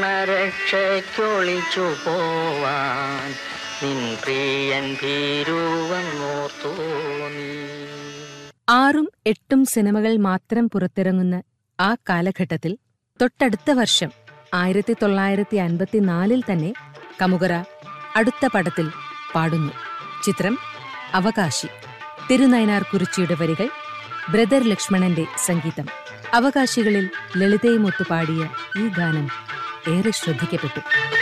പ്രാണരക്ഷയ്ക്കൊളിച്ചു പോവാൻ നിൻ പ്രിയൻ ഭീരുവങ്ങോർത്തു നീ ആറും എട്ടും സിനിമകൾ മാത്രം പുറത്തിറങ്ങുന്ന ആ കാലഘട്ടത്തിൽ തൊട്ടടുത്ത വർഷം ആയിരത്തി തൊള്ളായിരത്തി അൻപത്തിനാലിൽ തന്നെ കമുകറ അടുത്ത പടത്തിൽ പാടുന്നു ചിത്രം അവകാശി തിരുനയനാർ കുറിച്ചിയുടെ വരികൾ ബ്രദർ ലക്ഷ്മണന്റെ സംഗീതം അവകാശികളിൽ ലളിതയുമൊത്തു പാടിയ ഈ ഗാനം ഏറെ ശ്രദ്ധിക്കപ്പെട്ടു